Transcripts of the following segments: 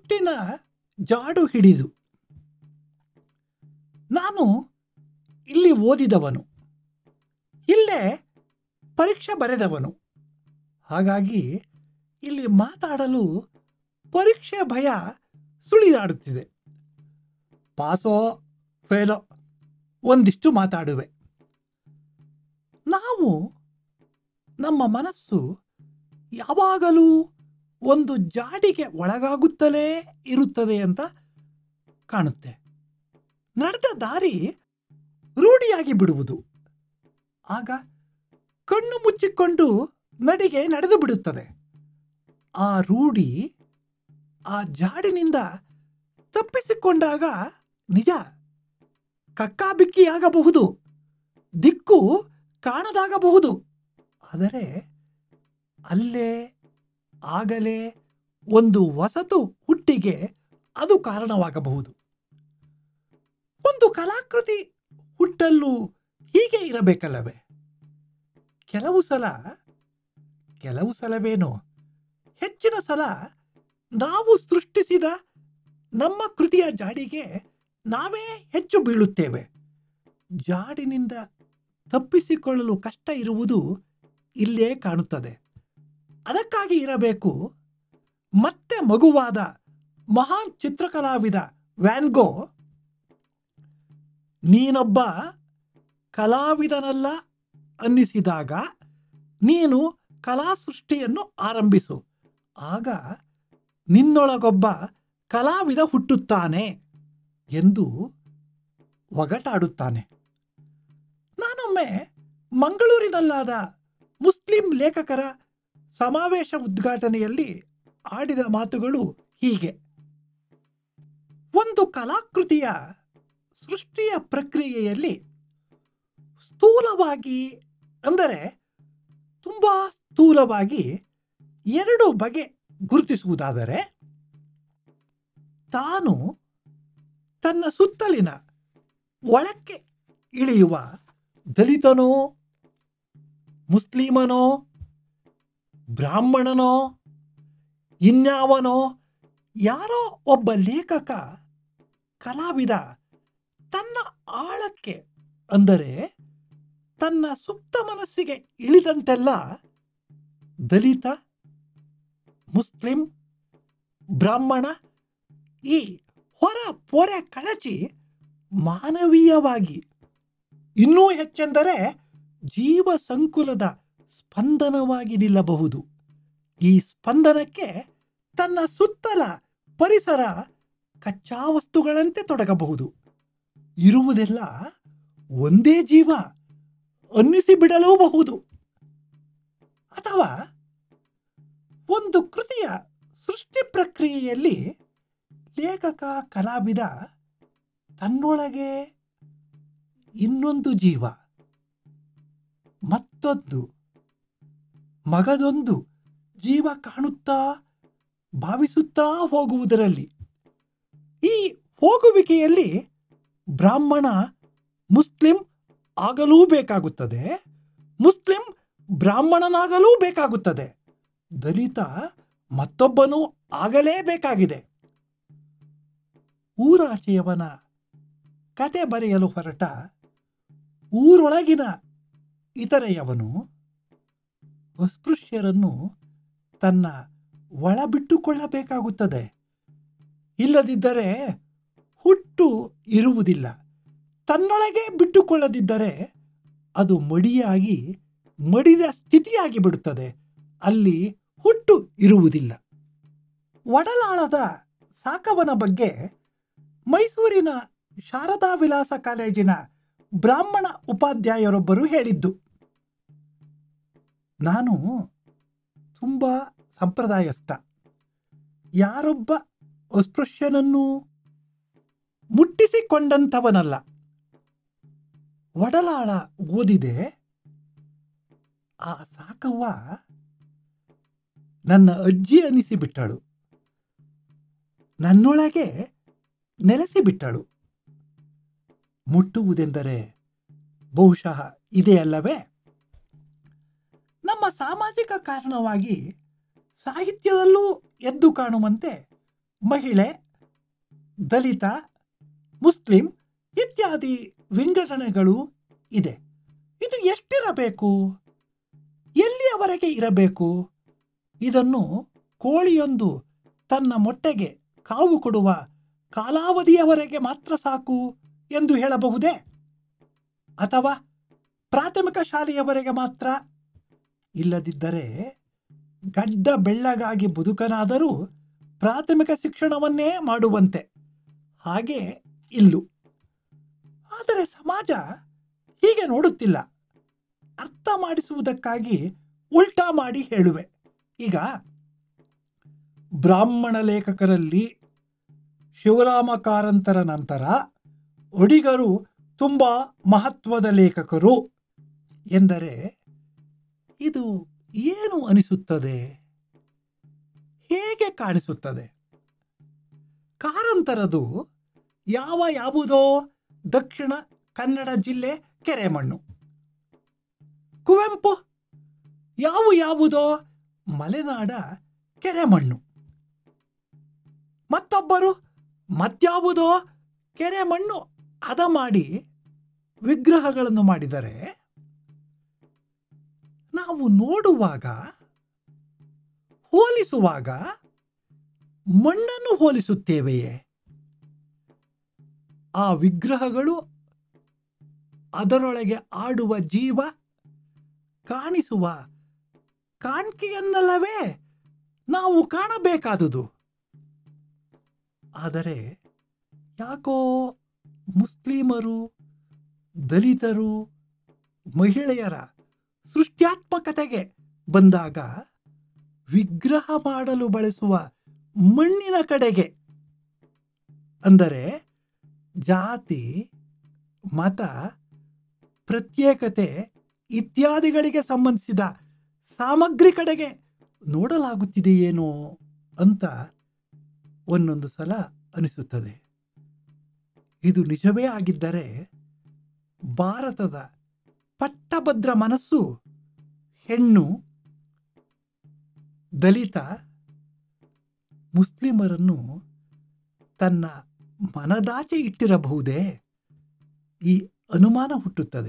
ಹುಟ್ಟಿನ ಜಾಡು ಹಿಡಿದು ನಾನು ಇಲ್ಲಿ ಓದಿದವನು ಇಲ್ಲೇ ಪರೀಕ್ಷೆ ಬರೆದವನು ಹಾಗಾಗಿ ಇಲ್ಲಿ ಮಾತಾಡಲು ಪರೀಕ್ಷೆ ಭಯ ಸುಳಿದಾಡುತ್ತಿದೆ ಪಾಸೋ ಫೇಲೋ ಒಂದಿಷ್ಟು ಮಾತಾಡುವೆ ನಾವು ನಮ್ಮ ಮನಸ್ಸು ಯಾವಾಗಲೂ ಒಂದು ಜಾಡಿಗೆ ಒಳಗಾಗುತ್ತಲೇ ಇರುತ್ತದೆ ಅಂತ ಕಾಣುತ್ತೆ ನಡೆದ ದಾರಿ ರೂಢಿಯಾಗಿ ಬಿಡುವುದು ಆಗ ಕಣ್ಣು ಮುಚ್ಚಿಕೊಂಡು ನಡಿಗೆ ನಡೆದು ಬಿಡುತ್ತದೆ ಆ ರೂಢಿ ಆ ಜಾಡಿನಿಂದ ತಪ್ಪಿಸಿಕೊಂಡಾಗ ನಿಜ ಕಕ್ಕಾಬಿಕ್ಕಿಯಾಗಬಹುದು ದಿಕ್ಕು ಕಾಣದಾಗಬಹುದು ಆದರೆ ಅಲ್ಲೇ ಆಗಲೇ ಒಂದು ಹೊಸತು ಹುಟ್ಟಿಗೆ ಅದು ಕಾರಣವಾಗಬಹುದು ಒಂದು ಕಲಾಕೃತಿ ಹುಟ್ಟಲು ಹೀಗೆ ಇರಬೇಕಲ್ಲವೇ ಕೆಲವು ಸಲ ಕೆಲವು ಸಲವೇನೋ ಹೆಚ್ಚಿನ ಸಲ ನಾವು ಸೃಷ್ಟಿಸಿದ ನಮ್ಮ ಕೃತಿಯ ಜಾಡಿಗೆ ನಾವೇ ಹೆಚ್ಚು ಬೀಳುತ್ತೇವೆ ಜಾಡಿನಿಂದ ತಪ್ಪಿಸಿಕೊಳ್ಳಲು ಕಷ್ಟ ಇರುವುದು ಇಲ್ಲೇ ಕಾಣುತ್ತದೆ ಅದಕ್ಕಾಗಿ ಇರಬೇಕು ಮತ್ತೆ ಮಗುವಾದ ಮಹಾನ್ ಚಿತ್ರಕಲಾವಿದ ವ್ಯಾನ್ಗೋ ನೀನೊಬ್ಬ ಕಲಾವಿದನಲ್ಲ ಅನ್ನಿಸಿದಾಗ ನೀನು ಕಲಾ ಸೃಷ್ಟಿಯನ್ನು ಆರಂಭಿಸು ಆಗ ನಿನ್ನೊಳಗೊಬ್ಬ ಕಲಾವಿದ ಹುಟ್ಟುತ್ತಾನೆ ಎಂದು ಒಗಟಾಡುತ್ತಾನೆ ನಾನೊಮ್ಮೆ ಮಂಗಳೂರಿನಲ್ಲಾದ ಮುಸ್ಲಿಂ ಲೇಖಕರ ಸಮಾವೇಶ ಉದ್ಘಾಟನೆಯಲ್ಲಿ ಆಡಿದ ಮಾತುಗಳು ಹೀಗೆ ಒಂದು ಕಲಾಕೃತಿಯ ಸೃಷ್ಟಿಯ ಪ್ರಕ್ರಿಯೆಯಲ್ಲಿ ಸ್ಥೂಲವಾಗಿ ಅಂದರೆ ತುಂಬ ಸ್ಥೂಲವಾಗಿ ಎರಡು ಬಗೆ ಗುರುತಿಸುವುದಾದರೆ ತಾನು ತನ್ನ ಸುತ್ತಲಿನ ಒಳಕ್ಕೆ ಇಳಿಯುವ ದಲಿತನೋ ಮುಸ್ಲಿಮನೋ ಬ್ರಾಹ್ಮಣನೋ ಇನ್ಯಾವನೋ ಯಾರೋ ಒಬ್ಬ ಲೇಖಕ ಕಲಾವಿದ ತನ್ನ ಆಳಕ್ಕೆ ಅಂದರೆ ತನ್ನ ಸುಪ್ತ ಮನಸ್ಸಿಗೆ ಇಳಿದಂತೆಲ್ಲ ದಲಿತ ಮುಸ್ಲಿಂ ಬ್ರಾಹ್ಮಣ ಈ ಹೊರ ಪೊರೆ ಕಳಚಿ ಮಾನವೀಯವಾಗಿ ಇನ್ನೂ ಹೆಚ್ಚೆಂದರೆ ಜೀವ ಸಂಕುಲದ ಸ್ಪಂದನವಾಗಿ ನಿಲ್ಲಬಹುದು ಈ ಸ್ಪಂದನಕ್ಕೆ ತನ್ನ ಸುತ್ತಲ ಪರಿಸರ ಕಚ್ಚಾ ವಸ್ತುಗಳಂತೆ ತೊಡಗಬಹುದು ಇರುವುದೆಲ್ಲ ಒಂದೇ ಜೀವ ಅನ್ನಿಸಿಬಿಡಲೂಬಹುದು ಅಥವಾ ಒಂದು ಕೃತಿಯ ಸೃಷ್ಟಿ ಪ್ರಕ್ರಿಯೆಯಲ್ಲಿ ಲೇಖಕ ಕಲಾವಿದ ತನ್ನೊಳಗೆ ಇನ್ನೊಂದು ಜೀವ ಮತ್ತೊಂದು ಮಗದೊಂದು ಜೀವ ಕಾಣುತ್ತಾ ಭಾವಿಸುತ್ತಾ ಹೋಗುವುದರಲ್ಲಿ ಈ ಹೋಗುವಿಕೆಯಲ್ಲಿ ಬ್ರಾಹ್ಮಣ ಮುಸ್ಲಿಂ ಆಗಲೂ ಬೇಕಾಗುತ್ತದೆ ಮುಸ್ಲಿಂ ಬ್ರಾಹ್ಮಣನಾಗಲೂ ಬೇಕಾಗುತ್ತದೆ ದಲಿತ ಮತ್ತೊಬ್ಬನೂ ಆಗಲೇಬೇಕಾಗಿದೆ ಊರಾಚೆಯವನ ಕತೆ ಬರೆಯಲು ಹೊರಟ ಊರೊಳಗಿನ ಇತರೆಯವನು ಅಸ್ಪೃಶ್ಯರನ್ನು ತನ್ನ ಒಳ ಬಿಟ್ಟುಕೊಳ್ಳಬೇಕಾಗುತ್ತದೆ ಇಲ್ಲದಿದ್ದರೆ ಹುಟ್ಟು ಇರುವುದಿಲ್ಲ ತನ್ನೊಳಗೆ ಬಿಟ್ಟುಕೊಳ್ಳದಿದ್ದರೆ ಅದು ಮಡಿಯಾಗಿ ಮಡಿದ ಸ್ಥಿತಿಯಾಗಿ ಬಿಡುತ್ತದೆ ಅಲ್ಲಿ ಹುಟ್ಟು ಇರುವುದಿಲ್ಲ ಒಡಲಾಳದ ಸಾಕವನ ಬಗ್ಗೆ ಮೈಸೂರಿನ ಶಾರದಾ ವಿಲಾಸ ಕಾಲೇಜಿನ ಬ್ರಾಹ್ಮಣ ಉಪಾಧ್ಯಾಯರೊಬ್ಬರು ಹೇಳಿದ್ದು ನಾನು ತುಂಬ ಸಂಪ್ರದಾಯಸ್ಥ ಯಾರೊಬ್ಬ ಅಸ್ಪೃಶ್ಯನನ್ನು ಮುಟ್ಟಿಸಿಕೊಂಡಂಥವನಲ್ಲ ಒಡಲಾಳ ಓದಿದೆ ಆ ಸಾಕವ್ವ ನನ್ನ ಅಜ್ಜಿ ಅನಿಸಿಬಿಟ್ಟಳು ನನ್ನೊಳಗೆ ನೆಲೆಸಿಬಿಟ್ಟಳು ಮುಟ್ಟುವುದೆಂದರೆ ಬಹುಶಃ ಇದೆಯಲ್ಲವೇ ನಮ್ಮ ಸಾಮಾಜಿಕ ಕಾರಣವಾಗಿ ಸಾಹಿತ್ಯದಲ್ಲೂ ಎದ್ದು ಕಾಣುವಂತೆ ಮಹಿಳೆ ದಲಿತ ಮುಸ್ಲಿಂ ಇತ್ಯಾದಿ ವಿಂಗಡಣೆಗಳು ಇದೆ ಇದು ಎಷ್ಟಿರಬೇಕು ಎಲ್ಲಿಯವರೆಗೆ ಇರಬೇಕು ಇದನ್ನು ಕೋಳಿಯೊಂದು ತನ್ನ ಮೊಟ್ಟೆಗೆ ಕಾವು ಕೊಡುವ ಕಾಲಾವಧಿಯವರೆಗೆ ಮಾತ್ರ ಸಾಕು ಎಂದು ಹೇಳಬಹುದೇ ಅಥವಾ ಪ್ರಾಥಮಿಕ ಶಾಲೆಯವರೆಗೆ ಮಾತ್ರ ಇಲ್ಲದಿದ್ದರೆ ಗಡ್ಡ ಬೆಳ್ಳಗಾಗಿ ಬದುಕನಾದರೂ ಪ್ರಾಥಮಿಕ ಶಿಕ್ಷಣವನ್ನೇ ಮಾಡುವಂತೆ ಹಾಗೆ ಇಲ್ಲು ಆದರೆ ಸಮಾಜ ಹೀಗೆ ನೋಡುತ್ತಿಲ್ಲ ಅರ್ಥ ಮಾಡಿಸುವುದಕ್ಕಾಗಿ ಉಲ್ಟಾ ಮಾಡಿ ಹೇಳುವೆ ಈಗ ಬ್ರಾಹ್ಮಣ ಲೇಖಕರಲ್ಲಿ ಶಿವರಾಮ ಕಾರಂತರ ನಂತರ ಒಡಿಗರು ತುಂಬ ಮಹತ್ವದ ಲೇಖಕರು ಎಂದರೆ ಇದು ಏನು ಅನಿಸುತ್ತದೆ ಹೇಗೆ ಕಾಣಿಸುತ್ತದೆ ಕಾರಂತರದು ಯಾವ ಯಾವುದೋ ದಕ್ಷಿಣ ಕನ್ನಡ ಜಿಲ್ಲೆ ಕೆರೆಮಣ್ಣು ಕುವೆಂಪು ಯಾವ ಯಾವುದೋ ಮಲೆನಾಡ ಕೆರೆಮಣ್ಣು ಮತ್ತೊಬ್ಬರು ಮತ್ಯಾವುದೋ ಕೆರೆಮಣ್ಣು ಹದ ಮಾಡಿ ವಿಗ್ರಹಗಳನ್ನು ಮಾಡಿದರೆ ನಾವು ನೋಡುವಾಗ ಹೋಲಿಸುವಾಗ ಮಣ್ಣನ್ನು ಹೋಲಿಸುತ್ತೇವೆಯೇ ಆ ವಿಗ್ರಹಗಳು ಅದರೊಳಗೆ ಆಡುವ ಜೀವ ಕಾಣಿಸುವ ಕಾಣಿಕೆಯನ್ನಲ್ಲವೇ ನಾವು ಕಾಣಬೇಕಾದುದು ಆದರೆ ಯಾಕೋ ಮುಸ್ಲಿಮರು ದಲಿತರು ಮಹಿಳೆಯರ ಸೃಷ್ಟ್ಯಾತ್ಮಕತೆಗೆ ಬಂದಾಗ ವಿಗ್ರಹ ಮಾಡಲು ಬಳಸುವ ಮಣ್ಣಿನ ಕಡೆಗೆ ಅಂದರೆ ಜಾತಿ ಮತ ಪ್ರತ್ಯೇಕತೆ ಇತ್ಯಾದಿಗಳಿಗೆ ಸಂಬಂಧಿಸಿದ ಸಾಮಗ್ರಿ ಕಡೆಗೆ ನೋಡಲಾಗುತ್ತಿದೆಯೇನೋ ಅಂತ ಒಂದೊಂದು ಸಲ ಅನಿಸುತ್ತದೆ ಇದು ನಿಜವೇ ಆಗಿದ್ದರೆ ಭಾರತದ ಪಟ್ಟಭದ್ರ ಮನಸ್ಸು ಹೆಣ್ಣು ದಲಿತ ಮುಸ್ಲಿಮರನ್ನು ತನ್ನ ಮನದಾಚೆ ಇಟ್ಟಿರಬಹುದೇ ಈ ಅನುಮಾನ ಹುಟ್ಟುತ್ತದೆ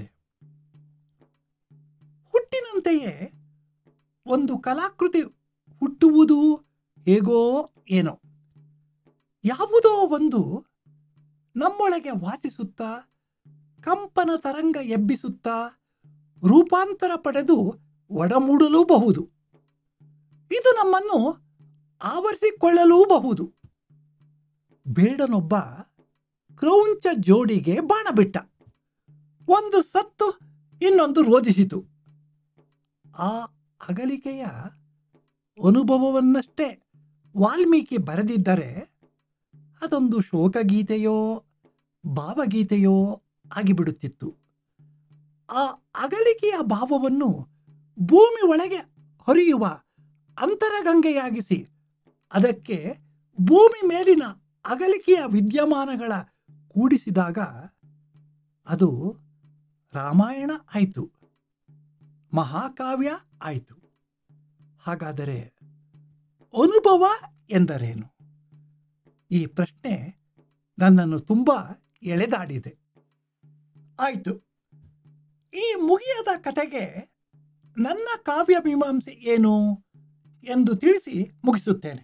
ಹುಟ್ಟಿನಂತೆಯೇ ಒಂದು ಕಲಾಕೃತಿ ಹುಟ್ಟುವುದು ಹೇಗೋ ಏನೋ ಯಾವುದೋ ಒಂದು ನಮ್ಮೊಳಗೆ ವಾಸಿಸುತ್ತಾ ಕಂಪನ ತರಂಗ ಎಬ್ಬಿಸುತ್ತಾ ರೂಪಾಂತರ ಪಡೆದು ಒಡಮೂಡಲೂಬಹುದು ಇದು ನಮ್ಮನ್ನು ಆವರಿಸಿಕೊಳ್ಳಲೂಬಹುದು ಬೇಡನೊಬ್ಬ ಕ್ರೌಂಚ ಜೋಡಿಗೆ ಬಾಣ ಬಿಟ್ಟ ಒಂದು ಸತ್ತು ಇನ್ನೊಂದು ರೋಧಿಸಿತು ಆ ಅಗಲಿಕೆಯ ಅನುಭವವನ್ನಷ್ಟೇ ವಾಲ್ಮೀಕಿ ಬರೆದಿದ್ದರೆ ಅದೊಂದು ಶೋಕಗೀತೆಯೋ ಭಾವಗೀತೆಯೋ ಆಗಿಬಿಡುತ್ತಿತ್ತು ಆ ಅಗಲಿಕೆಯ ಭಾವವನ್ನು ಭೂಮಿ ಒಳಗೆ ಹರಿಯುವ ಅಂತರಗಂಗೆಯಾಗಿಸಿ ಅದಕ್ಕೆ ಭೂಮಿ ಮೇಲಿನ ಅಗಲಿಕೆಯ ವಿದ್ಯಮಾನಗಳ ಕೂಡಿಸಿದಾಗ ಅದು ರಾಮಾಯಣ ಆಯಿತು ಮಹಾಕಾವ್ಯ ಆಯಿತು ಹಾಗಾದರೆ ಅನುಭವ ಎಂದರೇನು ಈ ಪ್ರಶ್ನೆ ನನ್ನನ್ನು ತುಂಬ ಎಳೆದಾಡಿದೆ ಆಯಿತು ಈ ಮುಗಿಯದ ಕತೆಗೆ ನನ್ನ ಕಾವ್ಯ ಮೀಮಾಂಸೆ ಏನು ಎಂದು ತಿಳಿಸಿ ಮುಗಿಸುತ್ತೇನೆ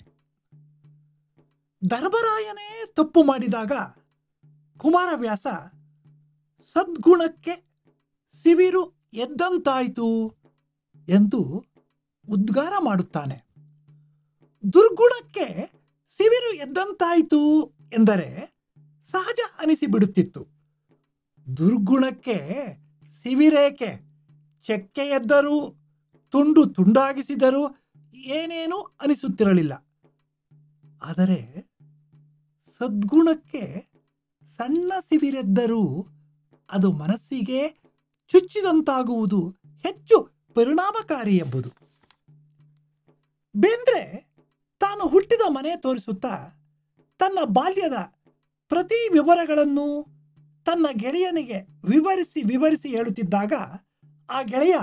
ಧರ್ಮರಾಯನೇ ತಪ್ಪು ಮಾಡಿದಾಗ ಕುಮಾರವ್ಯಾಸ ಸದ್ಗುಣಕ್ಕೆ ಸಿವಿರು ಎದ್ದಂತಾಯಿತು ಎಂದು ಉದ್ಗಾರ ಮಾಡುತ್ತಾನೆ ದುರ್ಗುಣಕ್ಕೆ ಸಿವಿರು ಎದ್ದಂತಾಯಿತು ಎಂದರೆ ಸಹಜ ಅನಿಸಿಬಿಡುತ್ತಿತ್ತು ದುರ್ಗುಣಕ್ಕೆ ಸಿವಿರೇಕೆ ಚೆಕ್ಕೆ ಎದ್ದರೂ ತುಂಡು ತುಂಡಾಗಿಸಿದರೂ ಏನೇನೂ ಅನಿಸುತ್ತಿರಲಿಲ್ಲ ಆದರೆ ಸದ್ಗುಣಕ್ಕೆ ಸಣ್ಣ ಸಿವಿರೆದ್ದರೂ ಅದು ಮನಸ್ಸಿಗೆ ಚುಚ್ಚಿದಂತಾಗುವುದು ಹೆಚ್ಚು ಪರಿಣಾಮಕಾರಿ ಎಂಬುದು ಬೇಂದ್ರೆ ತಾನು ಹುಟ್ಟಿದ ಮನೆ ತೋರಿಸುತ್ತಾ ತನ್ನ ಬಾಲ್ಯದ ಪ್ರತಿ ವಿವರಗಳನ್ನು ತನ್ನ ಗೆಳೆಯನಿಗೆ ವಿವರಿಸಿ ವಿವರಿಸಿ ಹೇಳುತ್ತಿದ್ದಾಗ ಆ ಗೆಳೆಯ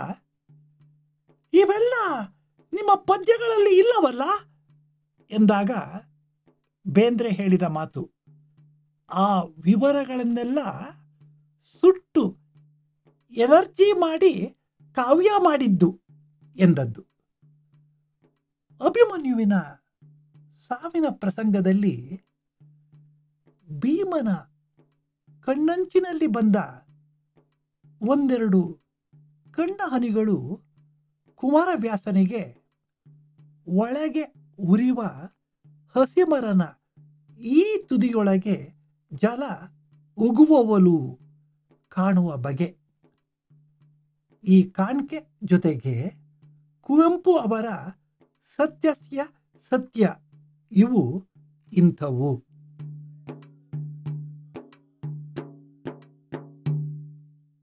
ಇವೆಲ್ಲ ನಿಮ್ಮ ಪದ್ಯಗಳಲ್ಲಿ ಇಲ್ಲವಲ್ಲ ಎಂದಾಗ ಬೇಂದ್ರೆ ಹೇಳಿದ ಮಾತು ಆ ವಿವರಗಳನ್ನೆಲ್ಲ ಸುಟ್ಟು ಎನರ್ಜಿ ಮಾಡಿ ಕಾವ್ಯ ಮಾಡಿದ್ದು ಎಂದದ್ದು ಅಭಿಮನ್ಯುವಿನ ಸಾವಿನ ಪ್ರಸಂಗದಲ್ಲಿ ಭೀಮನ ಕಣ್ಣಂಚಿನಲ್ಲಿ ಬಂದ ಒಂದೆರಡು ಕಣ್ಣ ಹನಿಗಳು ಕುಮಾರವ್ಯಾಸನಿಗೆ ಒಳಗೆ ಉರಿವ ಹಸಿಮರನ ಈ ತುದಿಯೊಳಗೆ ಜಲ ಉಗುವವಲು ಕಾಣುವ ಬಗೆ ಈ ಕಾಣಿಕೆ ಜೊತೆಗೆ ಕುವೆಂಪು ಅವರ ಸತ್ಯಸ್ಯ ಸತ್ಯ ಇವು ಇಂಥವು